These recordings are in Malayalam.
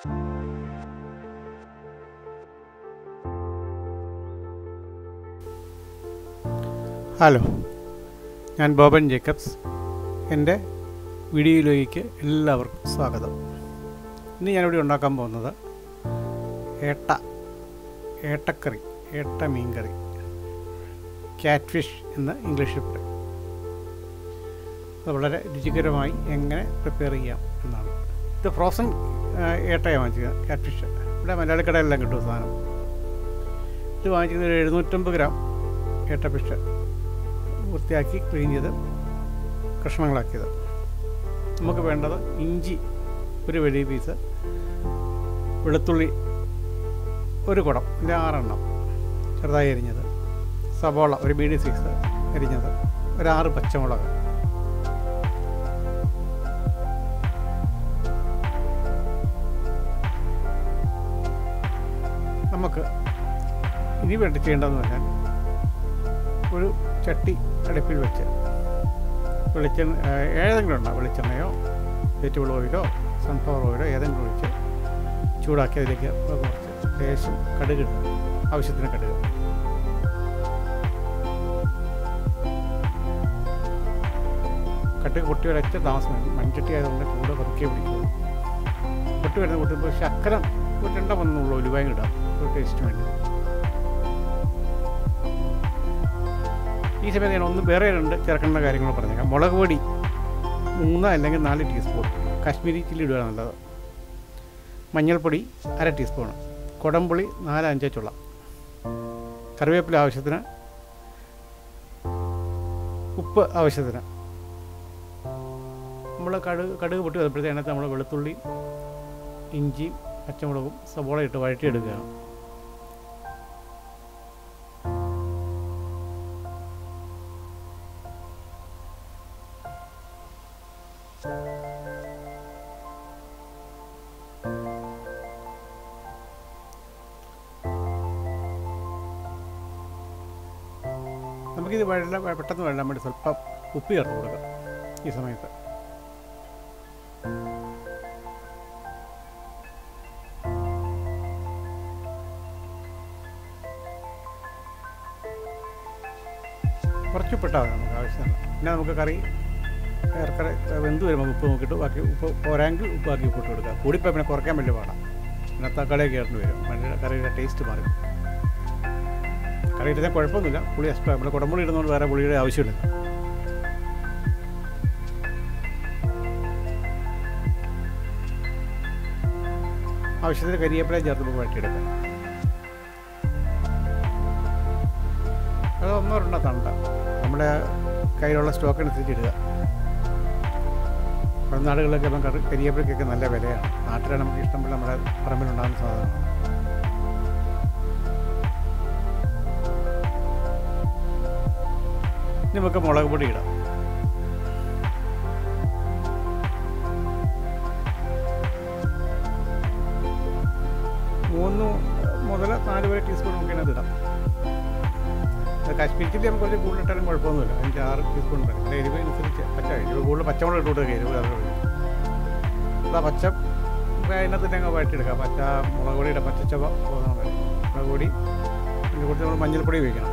ഹലോ ഞാൻ ബോബൻ ജേക്കബ്സ് എൻ്റെ വീഡിയോയിലേക്ക് എല്ലാവർക്കും സ്വാഗതം ഇന്ന് ഞാനിവിടെ ഉണ്ടാക്കാൻ പോകുന്നത് ഏട്ട ഏട്ടക്കറി ഏട്ട മീൻകറി ക്യാറ്റ് ഫിഷ് എന്ന് ഇംഗ്ലീഷിൽ പറയും അത് വളരെ രുചികരമായി എങ്ങനെ പ്രിപ്പയർ ചെയ്യാം എന്നാണ് ഇത് ഫ്രോസൺ ഏട്ടയാണ് വാങ്ങിച്ചത് ക്യാറ്റ് ഫിഷ് ഇവിടെ മലയാളിക്കടയിലെല്ലാം കിട്ടും സാധനം ഇത് വാങ്ങിച്ചത് ഒരു എഴുന്നൂറ്റമ്പത് ഗ്രാം ഏട്ട ഫിഷ് വൃത്തിയാക്കി ക്ലീൻ ചെയ്ത് കഷ്ണങ്ങളാക്കിയത് നമുക്ക് വേണ്ടത് ഇഞ്ചി ഒരു വെടി പീസ് വെളുത്തുള്ളി ഒരു കുടം ഇത് ആറെണ്ണം ചെറുതായി അരിഞ്ഞത് സവോള ഒരു മീഡിയം സൈസ് അരിഞ്ഞത് ഒരു ആറ് പച്ചമുളക് നമുക്ക് ഇനി വേണ്ടി ചെയ്യേണ്ടതെന്ന് പറഞ്ഞാൽ ഒരു ചട്ടി അടുപ്പിൽ വെച്ച് വെളിച്ചെണ്ണ ഏതെങ്കിലും ഉണ്ടാവും വെളിച്ചെണ്ണയോ വെജിറ്റബിൾ ഓയിലോ സൺഫ്ലവർ ഓയിലോ ഏതെങ്കിലും ഒഴിച്ച് ചൂടാക്കി അതിലേക്ക് കുറച്ച് ലേശം കടുക് ഇടുക ആവശ്യത്തിന് കടുക് കടുക് പൊട്ടി വരച്ച് താമസം വേണം മൺചട്ടി ആയതുകൊണ്ട് ചൂട് പതുക്കെ പിടിക്കുള്ളൂ പൊട്ടി വരുന്ന കൂട്ടുമ്പോൾ ശക്കരം ഒരു രണ്ടോ വന്നുള്ളൂ ഉലുവായും ഇടാം ഒരു ടേസ്റ്റ് വേണ്ടി ഈ സമയത്ത് ഞാൻ ഒന്ന് വേറെ രണ്ട് ചേർക്കേണ്ട കാര്യങ്ങൾ പറഞ്ഞേക്കാം മുളക് പൊടി മൂന്ന് അല്ലെങ്കിൽ നാല് ടീസ്പൂൺ കാശ്മീരി ചില്ലി ഇടുക നല്ലത് മഞ്ഞൾപ്പൊടി അര ടീസ്പൂൺ കുടംപുളി നാല് അഞ്ച് ചുള കറിവേപ്പില ആവശ്യത്തിന് ഉപ്പ് ആവശ്യത്തിന് നമ്മൾ കടുക് കടുക് പൊട്ടി വന്നപ്പോഴത്തേനകത്ത് നമ്മൾ വെളുത്തുള്ളി ഇഞ്ചിയും പച്ചമുളകും സവോള ഇട്ട് വഴറ്റിയെടുക്കുകയാണ് നമുക്കിത് വെള്ളം പെട്ടെന്ന് വെള്ളം വേണ്ടി സ്വല്പം ഉപ്പ് ചേർത്ത് കൊടുക്കാം ഈ സമയത്ത് കുറച്ച് ഉപ്പിട്ടാൽ മതി നമുക്ക് ആവശ്യമാണ് പിന്നെ നമുക്ക് കറി ഏറെക്കുറെ വെന്ത് വരുമ്പോൾ ഉപ്പ് നോക്കിയിട്ട് ബാക്കി ഉപ്പ് പോരാങ്കിൽ ഉപ്പ് ബാക്കി ഉപ്പിട്ട് കൊടുക്കുക കൂടിപ്പോയി പിന്നെ കുറയ്ക്കാൻ വലിയ പാടാണ് പിന്നെ തക്കാളിയൊക്കെ ചേർന്ന് വരും മണ്ണിയുടെ കറിയുടെ ടേസ്റ്റ് മാറി കറി ഇടുന്ന കുഴപ്പമൊന്നുമില്ല പുളി എക്സ്ട്രാ നമ്മൾ കുടമ്പുളി ഇടുന്നതുകൊണ്ട് വേറെ പുളിയുടെ ആവശ്യമില്ല ആവശ്യത്തിന് കരിയേപ്പില ചേർത്ത് നമുക്ക് വഴറ്റിയെടുക്കാം അത് ഒന്നോ രണ്ടോ തണ്ട നമ്മുടെ കയ്യിലുള്ള സ്റ്റോക്ക് അനുസരിച്ച് ഇടുക നമ്മുടെ നാടുകളിലൊക്കെ ഇപ്പം കറി കരിയേപ്പിലക്കൊക്കെ നല്ല വിലയാണ് നാട്ടിലാണ് നമുക്ക് ഇഷ്ടംപോലെ നമ്മുടെ പറമ്പിലുണ്ടാകുന്ന സാധനം ഇനി നമുക്ക് മുളക് പൊടി ഇടാം മൂന്ന് മുതൽ നാല് വരെ ടീസ്പൂൺ നമുക്ക് ഇതിനകത്ത് ഇടാം അത് കാശ്മീർ ചില്ലി നമുക്ക് കുറച്ച് കൂടുതൽ ഇട്ടാലും കുഴപ്പമൊന്നുമില്ല അഞ്ച് ആറ് ടീസ്പൂൺ വരെ അതിൻ്റെ എരിവ് അനുസരിച്ച് പച്ച എരിവ് കൂടുതൽ പച്ചമുളക് ഇട്ട് കൊടുക്കുക എരിവ് അത് അതാ പച്ച അതിനകത്ത് തന്നെ അങ്ങ് വഴറ്റിയെടുക്കാം പച്ച മുളക് പൊടിയുടെ പച്ചച്ചവ തോന്നണം വരെ മുളക് പൊടി അതിൻ്റെ കൂടെ നമ്മൾ മഞ്ഞൾപ്പൊടി ഉപയോഗിക്കണം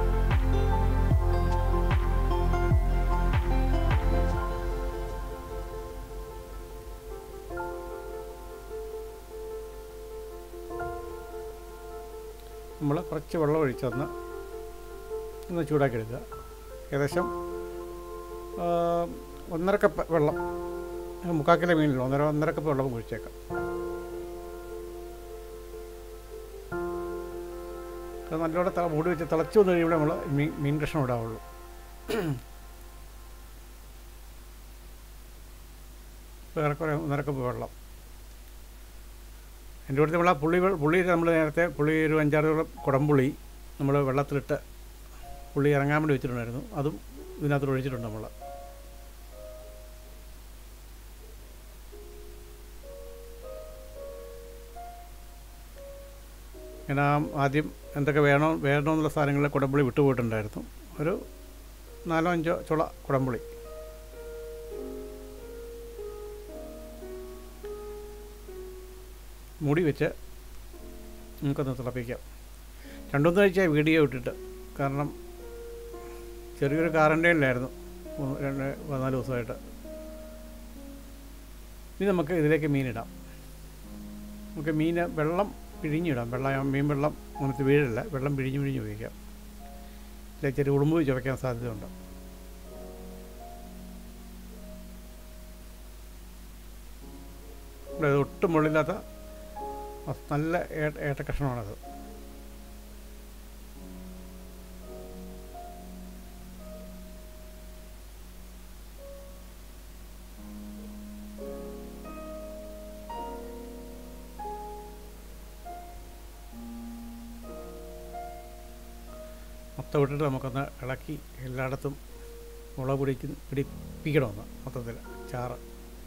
നമ്മൾ കുറച്ച് വെള്ളം ഒഴിച്ചൊന്ന് ഒന്ന് ചൂടാക്കി എടുക്കുക ഏകദേശം ഒന്നര കപ്പ് വെള്ളം മുക്കാൽ കിലോ മീനില്ല ഒന്നര ഒന്നര കപ്പ് വെള്ളം ഒഴിച്ചേക്കാം അത് നല്ലോണം ത മൂടി വെച്ച് തിളച്ച് വന്നു കഴിയുമ്പോൾ നമ്മൾ മീൻ മീൻ കഷ്ണം ഇടാവുള്ളൂ ഏറെക്കുറെ ഒന്നര കപ്പ് വെള്ളം എൻ്റെ കൂടെ നമ്മൾ ആ പുള്ളി പുള്ളി നമ്മൾ നേരത്തെ പുള്ളി ഒരു അഞ്ചാറ് കുടംപുളി നമ്മൾ വെള്ളത്തിലിട്ട് പുള്ളി ഇറങ്ങാൻ വേണ്ടി വെച്ചിട്ടുണ്ടായിരുന്നു അതും ഇതിനകത്ത് ഒഴിച്ചിട്ടുണ്ട് നമ്മൾ ഞാൻ ആ ആദ്യം എന്തൊക്കെ വേണോ വേണമെന്നുള്ള സാധനങ്ങളിൽ കുടംപുളി വിട്ടുപോയിട്ടുണ്ടായിരുന്നു ഒരു നാലോ അഞ്ചോ ചുള കുടംപുളി മൂടി വെച്ച് നമുക്കൊന്ന് തിളപ്പിക്കാം രണ്ടുമൂന്ന് ആഴ്ച വീഡിയോ ഇട്ടിട്ട് കാരണം ചെറിയൊരു കാറൻ്റെയിലായിരുന്നു മൂന്ന് രണ്ട് പതിനാല് ദിവസമായിട്ട് ഇനി നമുക്ക് ഇതിലേക്ക് മീനിടാം നമുക്ക് മീൻ വെള്ളം പിഴിഞ്ഞിടാം വെള്ളം മീൻ വെള്ളം അങ്ങനത്തെ വീഴില്ല വെള്ളം പിഴിഞ്ഞ് പിഴിഞ്ഞ് ഉപയോഗിക്കാം ഇതിലേക്ക് ചെറിയ ഉടുമ്പ് ചുവയ്ക്കാൻ സാധ്യതയുണ്ട് ഇവിടെ ഇത് ഒട്ടും മുള്ളില്ലാത്ത മസ്- നല്ല ഏട്ട ഏട്ട കഷ്ണമാണത് മൊത്തം ഇട്ടിട്ട് നമുക്കൊന്ന് ഇളക്കി എല്ലായിടത്തും മുളക് പിടിക്ക് പിടിപ്പിക്കണമെന്ന് മൊത്തത്തിൽ ചാറ്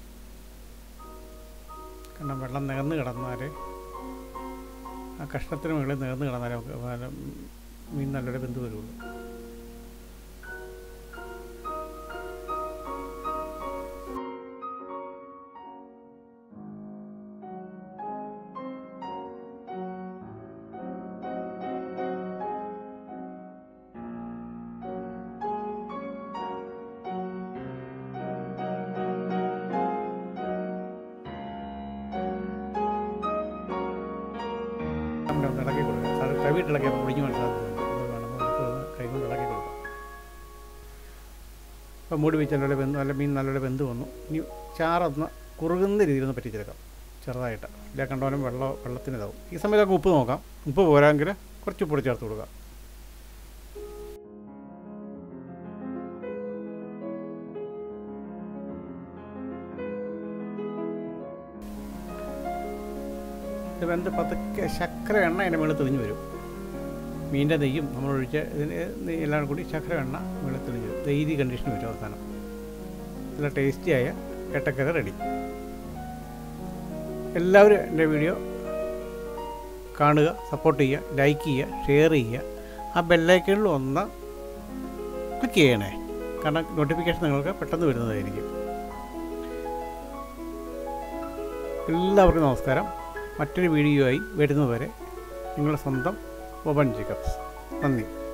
കാരണം വെള്ളം നികന്ന് കിടന്നാൽ ആ കഷ്ണത്തിന് മുകളിൽ നികന്ന് കിടന്നാലേ നമുക്ക് പിന്നെ മീൻ നല്ലൊരു ബന്ധു വരുള്ളൂ നമ്മുടെ ഒന്ന് ഇളക്കി കൊടുക്കുക അത് കവിയിട്ട് ഇളക്കി പൊടിഞ്ഞു പോകാൻ സാധ്യതയുണ്ട് അത് വേണം നമുക്ക് ഒന്ന് കൈ കൊണ്ട് ഇളക്കി കൊടുക്കാം അപ്പോൾ മൂടി വെച്ച് നല്ലൊരു വെന്ത് നല്ല മീൻ നല്ലൊരു വെന്ത് വന്നു ഇനി ചാറൊന്ന് കുറുകുന്ന രീതിയിൽ ഒന്ന് പറ്റിച്ചെടുക്കാം ചെറുതായിട്ട് ഇല്ല കണ്ടോലും വെള്ളം വെള്ളത്തിന് ഇതാവും ഈ സമയത്തൊക്കെ ഉപ്പ് നോക്കാം ഉപ്പ് പോരാമെങ്കിൽ കുറച്ച് ഉപ്പ് കൂടി ചേർത്ത് കൊടുക്കാം ഇത് വെന്ത് പതുക്കെ ശർക്കര എണ്ണ അതിൻ്റെ മുകളിൽ തെളിഞ്ഞു വരും മീനിൻ്റെ നെയ്യും നമ്മൾ ഒഴിച്ച് ഇതിന് നെയ്യ് എല്ലാം കൂടി ശർക്കര എണ്ണ മുകളിൽ തെളിഞ്ഞു വരും ദൈതി കണ്ടീഷൻ വരും അവസാനം നല്ല ടേസ്റ്റിയായ ഏട്ടക്കര റെഡി എല്ലാവരും എൻ്റെ വീഡിയോ കാണുക സപ്പോർട്ട് ചെയ്യുക ലൈക്ക് ചെയ്യുക ഷെയർ ചെയ്യുക ആ ബെല്ലൈക്കണിൽ ഒന്ന് ക്ലിക്ക് ചെയ്യണേ കാരണം നോട്ടിഫിക്കേഷൻ നിങ്ങൾക്ക് പെട്ടെന്ന് വരുന്നതായിരിക്കും എല്ലാവർക്കും നമസ്കാരം മറ്റൊരു വീഡിയോ ആയി വരുന്നതുവരെ നിങ്ങളുടെ സ്വന്തം ഒബൻ ജേക്കബ്സ് നന്ദി